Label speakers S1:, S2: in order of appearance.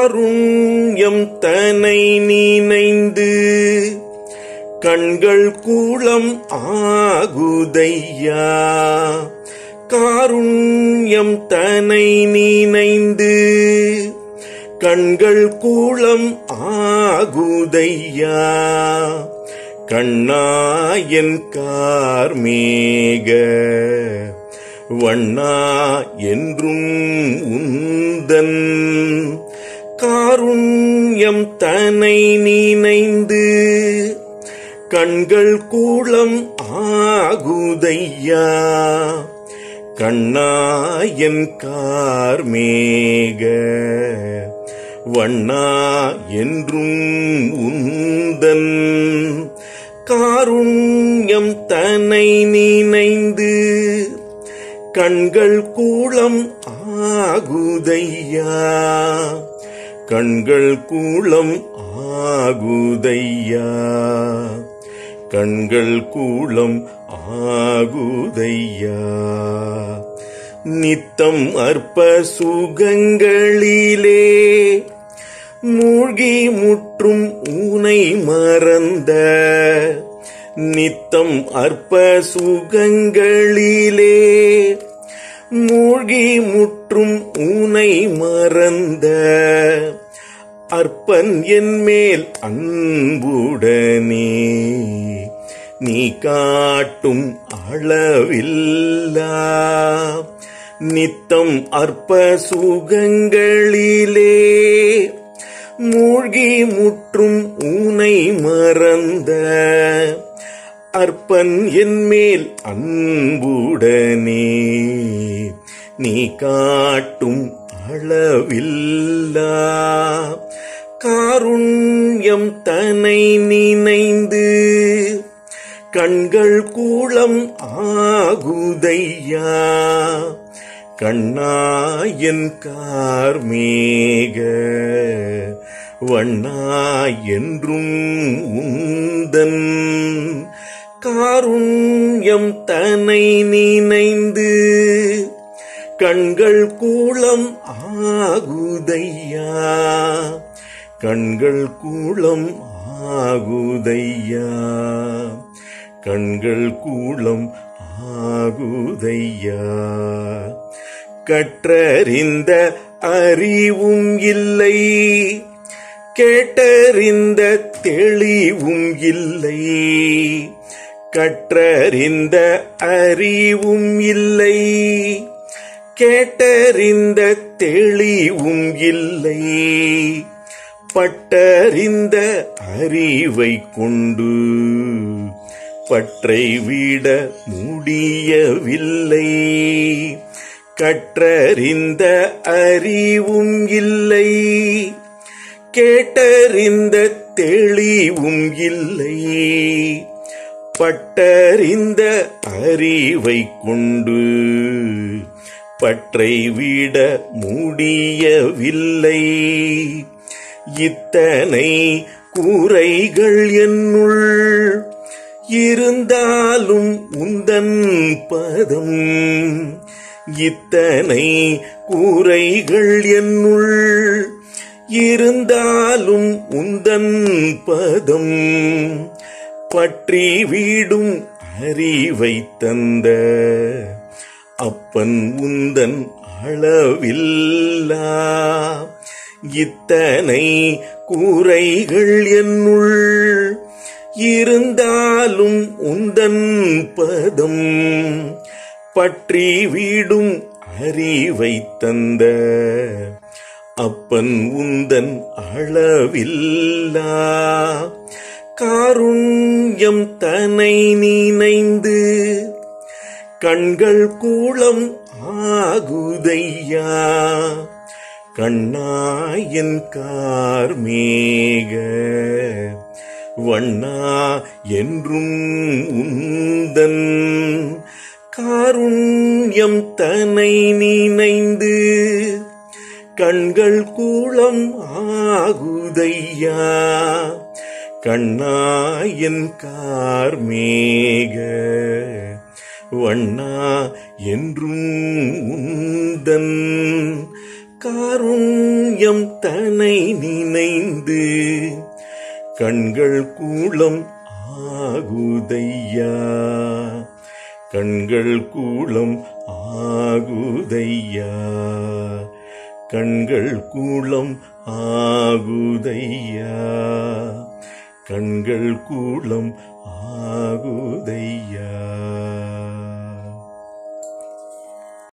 S1: காருண்யம் தனை நினைந்து கண்கள் கூளம் ஆகுதையா காருண்யம் தனை நினைந்து கண்கள் கூளம் ஆகுதையா கண்ணாயன் கார்மேக வண்ணா என்றும் உந்தன் காருண்யம் தனை நினைந்து கண்கள் கூளம் ஆகுதையா கண்ணாயன் கார்மேக வண்ணா என்றும் உந்தன் காருண்யம் தனை நினைந்து கண்கள் கூளம் ஆகுதையா கண்கள் கூளம் ஆகுதையா கண்கள் கூளம் ஆகுதையா நித்தம் அற்ப சுகங்களிலே மூழ்கி முற்றும் ஊனை மறந்த நித்தம் அற்ப சுகங்களிலே மூழ்கி முற்றும் ஊனை மறந்த அற்பன் என் மேல் அன்புடனே நீ காட்டும் அளவில்லா நித்தம் அற்ப சுகங்களிலே மூழ்கி முற்றும் ஊனை மறந்த அற்பன் என் மேல் அன்புடனே நீ காட்டும் அளவில்லா காருண்யம் தனை நினைந்து கண்கள் கூளம் ஆகுதையா கண்ணாயன் கார்மேக வண்ணா என்றும் உந்தன் காருண்யம் தனை நினைந்து கண்கள் கூளம் ஆகுதையா கண்கள் கூளம் ஆகுதையா கண்கள் கூளம் ஆகுதையா கற்றறிந்த அறிவும் இல்லை கேட்டறிந்த தெளிவும் இல்லை கற்றறிந்த அறிவும் இல்லை கேட்டறிந்த தெளிவும் இல்லை பட்டறிந்த அறிவை கொண்டு பற்றை விட முடியவில்லை கற்றறிந்த அறிவும் இல்லை கேட்டறிந்த தெளிவும் இல்லை பட்டறிந்த அறிவை கொண்டு பற்றை விட முடியவில்லை இத்தனை கூரைகள் என்னுள் இருந்தாலும் உந்தன் பதம் இத்தனை கூரைகள் என்னுள் இருந்தாலும் உந்தன் பதம் பற்றி வீடும் அறிவை தந்த அப்பன் உந்தன் அளவில்லா இத்தனை கூரைகள் என்னுள் இருந்தாலும் உந்தன் பதம் பற்றி வீடும் அறிவை தந்த அப்பன் உந்தன் அளவில்லா காருண்யம் தனை நினைந்து கண்கள் கூளம் ஆகுதையா கண்ணாயன் கார்மேக வண்ணா என்றும் உந்தன் காருண்யம் தனை நினைந்து கண்கள் கூளம் ஆகுதையா கண்ணாயன் கார்மேக வண்ணா என்றும் உந்தன் காருண்யம் தனை நினைந்து கண்கள் கூலம் ஆகுதையா கண்கள் கூலம் ஆகுதையா கண்கள் கூலம் ஆகுதையா கண்கள் கூலம் ஆகுதையா